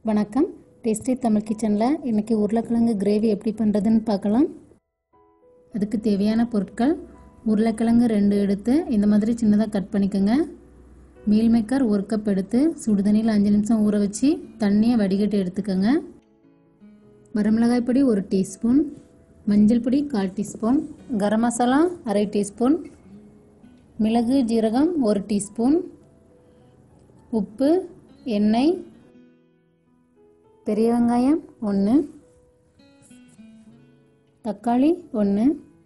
வணக்கம் டேஸ்டி தமிழ் கிச்சனில் இன்றைக்கி உருளைக்கிழங்கு கிரேவி எப்படி பண்ணுறதுன்னு பார்க்கலாம் அதுக்கு தேவையான பொருட்கள் உருளைக்கிழங்கு ரெண்டு எடுத்து இந்த மாதிரி சின்னதாக கட் பண்ணிக்கோங்க மீல் மேக்கர் ஒரு கப் எடுத்து சுடுதண்ணியில் அஞ்சு நிமிஷம் ஊற வச்சு தண்ணியை வடிகட்டி எடுத்துக்கோங்க வரமிளகாய் பொடி ஒரு டீஸ்பூன் மஞ்சள் பொடி கால் டீஸ்பூன் கரம் மசாலா அரை டீஸ்பூன் மிளகு ஜீரகம் ஒரு டீஸ்பூன் உப்பு எண்ணெய் பெரிய வெங்காயம் ஒன்று தக்காளி ஒன்று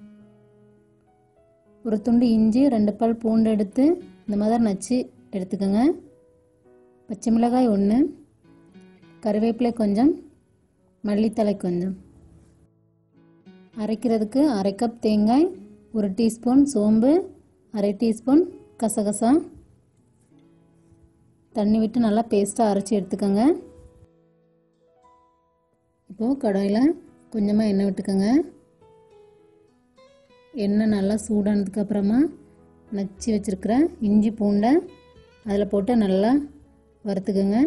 ஒரு துண்டு இஞ்சி ரெண்டு பால் பூண்டு எடுத்து இந்த மாதிரி நச்சு எடுத்துக்கோங்க பச்சை மிளகாய் ஒன்று கருவேப்பிலை கொஞ்சம் மல்லித்தலை கொஞ்சம் அரைக்கிறதுக்கு அரை கப் தேங்காய் ஒரு டீஸ்பூன் சோம்பு அரை டீஸ்பூன் கசகசா தண்ணி விட்டு நல்லா பேஸ்ட்டாக அரைச்சி எடுத்துக்கோங்க இப்போது கடாயில் கொஞ்சமாக எண்ணெய் விட்டுக்கோங்க எண்ணெய் நல்லா சூடானதுக்கு அப்புறமா நச்சு வச்சுருக்கிற இஞ்சி பூண்டை அதில் போட்டு நல்லா வறுத்துக்கோங்க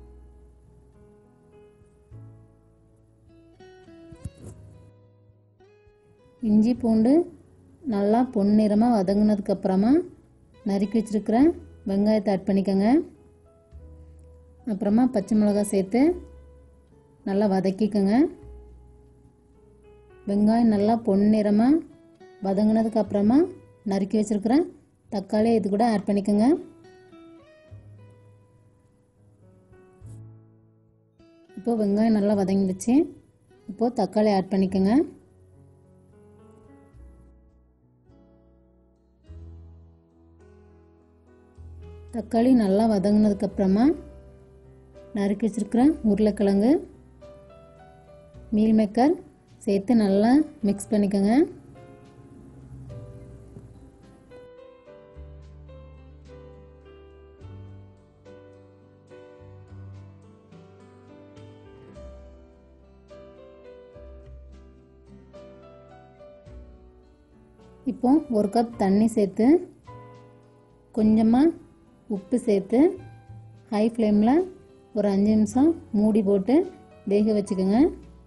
இஞ்சி பூண்டு நல்லா பொன்னிறமாக வதங்கினதுக்கப்புறமா நறுக்கி வச்சுருக்கிற வெங்காயத்தை ஆட் பண்ணிக்கோங்க அப்புறமா பச்சை மிளகாய் சேர்த்து நல்லா வதக்கிக்கோங்க வெங்காயம் நல்லா பொன்னிறமாக வதங்கினதுக்கு அப்புறமா நறுக்கி வச்சுருக்கிற தக்காளி இது கூட ஆட் பண்ணிக்கோங்க இப்போது வெங்காயம் நல்லா வதங்கிடுச்சு இப்போது தக்காளி ஆட் பண்ணிக்கோங்க தக்காளி நல்லா வதங்கினதுக்கப்புறமா நறுக்கி வச்சுருக்கிற உருளைக்கிழங்கு மீல் மேக்கர் சேர்த்து நல்லா மிக்ஸ் பண்ணிக்கோங்க இப்போ ஒரு கப் தண்ணி சேர்த்து கொஞ்சமாக உப்பு சேர்த்து ஹை ஃப்ளேமில் ஒரு அஞ்சு நிமிஷம் மூடி போட்டு வேக வச்சுக்கோங்க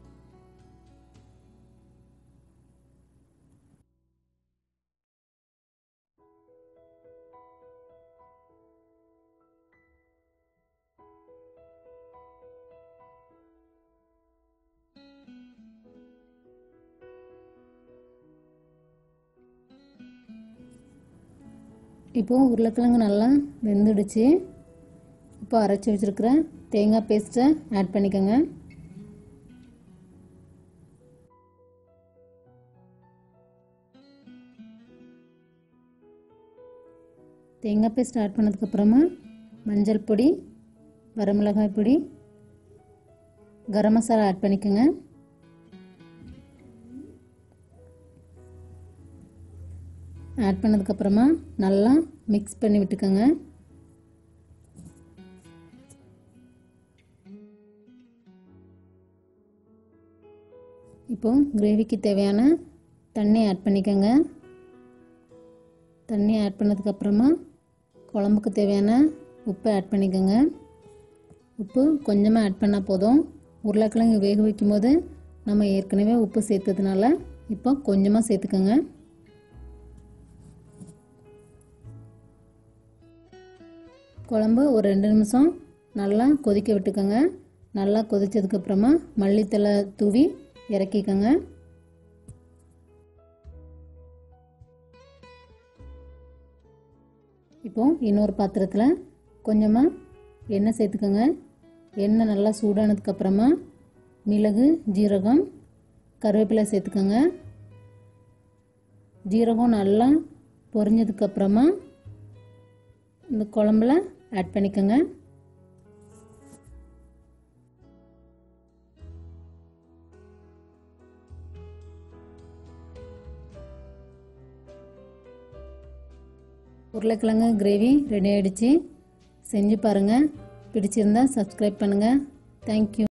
இப்போது உருளைக்கிழங்கு நல்லா வெந்துடுச்சு இப்போ அரைச்சி வச்சுருக்கிற தேங்காய் பேஸ்ட்டை ஆட் பண்ணிக்கோங்க தேங்காய் பேஸ்ட் ஆட் பண்ணதுக்கப்புறமா மஞ்சள் பொடி வரமிளகாய் பொடி கரம் மசாலா ஆட் பண்ணிக்கோங்க ஆட் பண்ணதுக்கப்புறமா நல்லா மிக்ஸ் பண்ணி விட்டுக்கோங்க இப்போ கிரேவிக்கு தேவையான தண்ணி ஆட் பண்ணிக்கோங்க தண்ணி ஆட் பண்ணதுக்கப்புறமா குழம்புக்கு தேவையான உப்பு ஆட் பண்ணிக்கோங்க உப்பு கொஞ்சமாக ஆட் பண்ணால் போதும் உருளைக்கிழங்கு வேக வைக்கும் போது நம்ம ஏற்கனவே உப்பு சேர்த்ததுனால இப்போ கொஞ்சமாக சேர்த்துக்கோங்க குழம்பு ஒரு ரெண்டு நிமிஷம் நல்லா கொதிக்க விட்டுக்கோங்க நல்லா கொதிச்சதுக்கப்புறமா மல்லித்தலை தூவி இறக்கிக்கோங்க இப்போ இன்னொரு பாத்திரத்தில் கொஞ்சமாக எண்ணெய் சேர்த்துக்கோங்க எண்ணெய் நல்லா சூடானதுக்கப்புறமா மிளகு ஜீரகம் கருவேப்பிலை சேர்த்துக்கோங்க ஜீரகம் நல்லா பொரிஞ்சதுக்கப்புறமா இந்த குழம்புல ஆட் பண்ணிக்கோங்க உருளைக்கிழங்கு கிரேவி ரெடி ஆகிடுச்சு செஞ்சு பாருங்கள் பிடிச்சிருந்தா சப்ஸ்கிரைப் பண்ணுங்கள் தேங்க்யூ